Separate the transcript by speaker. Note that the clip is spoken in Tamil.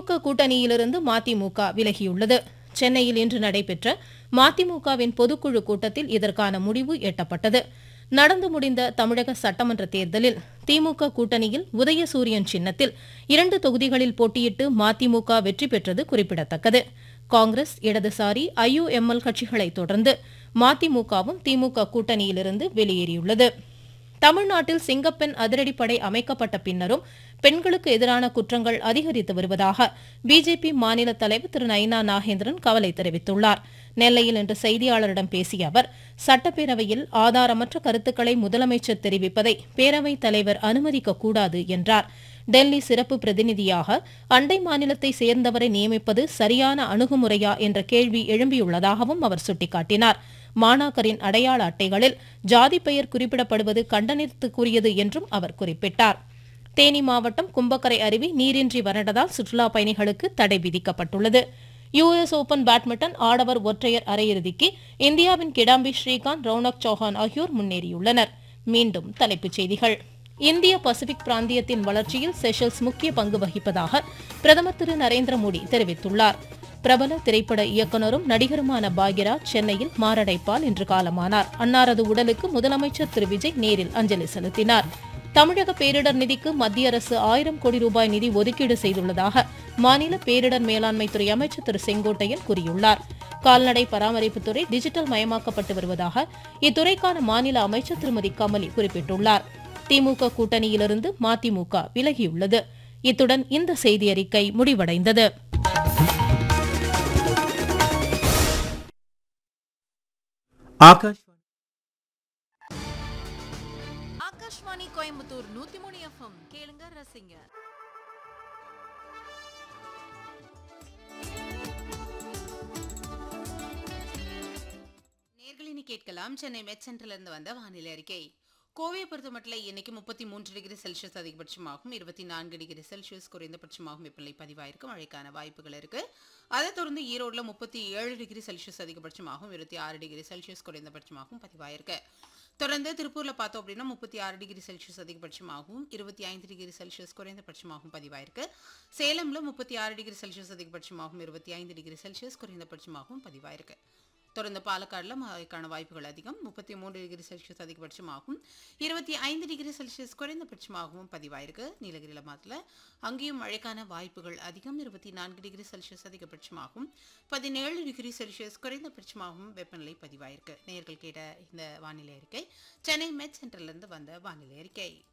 Speaker 1: திமுக கூட்டணியிலிருந்து மதிமுக விலகியுள்ளது சென்னையில் இன்று நடைபெற்ற மதிமுகவின் பொதுக்குழு கூட்டத்தில் இதற்கான முடிவு எட்டப்பட்டது நடந்து முடிந்த தமிழக சட்டமன்ற தேர்தலில் திமுக கூட்டணியில் உதயசூரியன் சின்னத்தில் இரண்டு தொகுதிகளில் போட்டியிட்டு மதிமுக வெற்றி பெற்றது குறிப்பிடத்தக்கது காங்கிரஸ் இடதுசாரி ஐயுஎம்எல் கட்சிகளைத் தொடர்ந்து மதிமுகவும் திமுக கூட்டணியிலிருந்து வெளியேறியுள்ளது தமிழ்நாட்டில் சிங்கப்பெண் அதிரடிப்படை அமைக்கப்பட்ட பின்னரும் பெண்களுக்கு எதிரான குற்றங்கள் அதிகரித்து வருவதாக பிஜேபி மாநில தலைவர் திரு நயினா நாகேந்திரன் கவலை தெரிவித்துள்ளார் நெல்லையில் இன்று செய்தியாளரிடம் பேசிய அவர் சட்டப்பேரவையில் ஆதாரமற்ற கருத்துக்களை முதலமைச்சர் தெரிவிப்பதை பேரவைத் தலைவர் அனுமதிக்க கூடாது என்றார் டெல்லி சிறப்பு பிரதிநிதியாக அண்டை மாநிலத்தை சேர்ந்தவரை நியமிப்பது சரியான அணுகுமுறையா என்ற கேள்வி எழும்பியுள்ளதாகவும் அவர் சுட்டிக்காட்டினார் மாணாக்கரின் அடையாள அட்டைகளில் ஜாதி பெயர் குறிப்பிடப்படுவது கண்டனத்துக்குரியது என்றும் அவர் குறிப்பிட்டார் தேனி மாவட்டம் கும்பக்கரை அருவி நீரின்றி வறண்டதால் சுற்றுலா பயணிகளுக்கு தடை விதிக்கப்பட்டுள்ளது யுஎஸ் ஓபன் பேட்மிண்டன் ஆடவர் ஒற்றையர் அரையிறுதிக்கு இந்தியாவின் கிடாம்பி ஸ்ரீகாந்த் ரவுனக் சௌஹான் ஆகியோர் முன்னேறியுள்ளனர் மீண்டும் தலைப்புச் செய்திகள் இந்திய பசிபிக் பிராந்தியத்தின் வளர்ச்சியில் செஷல்ஸ் முக்கிய பங்கு வகிப்பதாக பிரதமர் திரு நரேந்திர மோடி தெரிவித்துள்ளார் பிரபல திரைப்பட இயக்குனரும் நடிகருமான பாக்யராஜ் சென்னையில் மாரடைப்பால் இன்று காலமானார் அன்னாரது உடலுக்கு முதலமைச்சர் திரு விஜய் நேரில் அஞ்சலி செலுத்தினார் தமிழக பேரிடர் நிதிக்கு மத்திய அரசு ஆயிரம் கோடி ரூபாய் நிதி ஒதுக்கீடு செய்துள்ளதாக மாநில பேரிடர் மேலாண்மை துறை அமைச்சர் திரு செங்கோட்டையன் கூறியுள்ளார் கால்நடை பராமரிப்புத்துறை டிஜிட்டல் மயமாக்கப்பட்டு வருவதாக இத்துறைக்கான மாநில அமைச்சர் திருமதி கமலி குறிப்பிட்டுள்ளார் திமுக கூட்டணியிலிருந்து மதிமுக விலகியுள்ளது இத்துடன் இந்த செய்தி அறிக்கை முடிவடைந்தது
Speaker 2: ஆகாஷ்வாணி
Speaker 3: ஆகாஷ்வாணி கோயம்புத்தூர் நூத்தி மூணு எஃப்எம் கேளுங்க ரசிங்க நேர்களினி கேட்கலாம் சென்னை மெட் சென்டர்ல இருந்து வந்த வானிலை அறிக்கை கோவையை பொறுத்தமட்டில் இன்னைக்கு முப்பத்தி மூன்று டிகிரி செல்சியஸ் அதிகபட்சமாகவும் இருபத்தி நான்கு டிகிரி செல்சியஸ் குறைந்தபட்சமாகவும் வெப்பநிலை பதிவாயிருக்கு மழைக்கான வாய்ப்புகள் இருக்கு அதைத் தொடர்ந்து ஈரோடுல முப்பத்தி ஏழு டிகிரி செல்சியஸ் அதிகபட்சமாகவும் இருபத்தி ஆறு டிகிரி செல்சியஸ் குறைந்தபட்சமாகவும் பதிவாயிருக்கு தொடர்ந்து திருப்பூர்ல பார்த்தோம் அப்படின்னா முப்பத்தி ஆறு டிகிரி செல்சியஸ் அதிகபட்சமாகவும் இருபத்தி ஐந்து டிகிரி செல்சியஸ் குறைந்தபட்சமாகவும் பதிவாயிருக்கு சேலம்ல முப்பத்தி ஆறு டிகிரி செல்சியஸ் அதிகபட்சமாகவும் இருபத்தி ஐந்து டிகிரி செல்சியஸ் குறைந்தபட்சமாகவும் பதிவாயிருக்கு தொடர்ந்து பாலக்காடுல மழைக்கான வாய்ப்புகள் அதிகம் முப்பத்தி மூன்று டிகிரி செல்சியஸ் அதிகபட்சமாகவும் இருபத்தி ஐந்து டிகிரி செல்சியஸ் குறைந்தபட்சமாகவும் பதிவாயிருக்கு நீலகிரி மாதத்தில் அங்கேயும் மழைக்கான வாய்ப்புகள் அதிகம் இருபத்தி நான்கு டிகிரி செல்சியஸ் அதிகபட்சமாகவும் பதினேழு டிகிரி செல்சியஸ் குறைந்தபட்சமாகவும் வெப்பநிலை பதிவாயிருக்கு நேர்கள் கேட்ட இந்த வானிலை அறிக்கை சென்னை மெட் சென்டர்லேருந்து வந்த வானிலை அறிக்கை